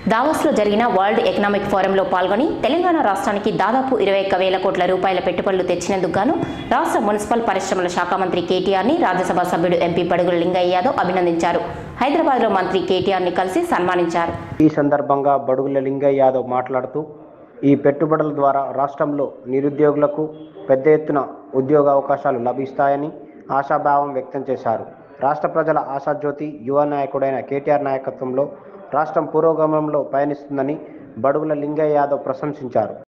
దావోస్లో జరిగిన world economic ఫోరంలో పాల్గొని తెలంగాణ రాష్ట్రానికి దాదాపు ఇరవై ఒక్క వేల కోట్ల రూపాయల పెట్టుబడులు తెచ్చినందుకు గాను రాష్ట్ర మున్సిపల్ పరిశ్రమల శాఖ మంత్రి కేటీఆర్ని రాజ్యసభ సభ్యుడు ఎంపీ పడుగుల లింగయ్య యాదవ్ అభినందించారు హైదరాబాద్లో మంత్రి కేటీఆర్ని కలిసి సన్మానించారు ఈ సందర్భంగా బడుగుల లింగయ్య యాదవ్ మాట్లాడుతూ ఈ పెట్టుబడుల ద్వారా రాష్ట్రంలో నిరుద్యోగులకు పెద్ద ఎత్తున ఉద్యోగ అవకాశాలు లభిస్తాయని ఆశాభావం వ్యక్తం చేశారు రాష్ట్ర ప్రజల ఆశాజ్యోతి యువ నాయకుడైన కేటీఆర్ నాయకత్వంలో రాష్ట్రం పురోగమనంలో పయనిస్తుందని బడుగుల లింగయ్య యాదవ్ ప్రశంసించారు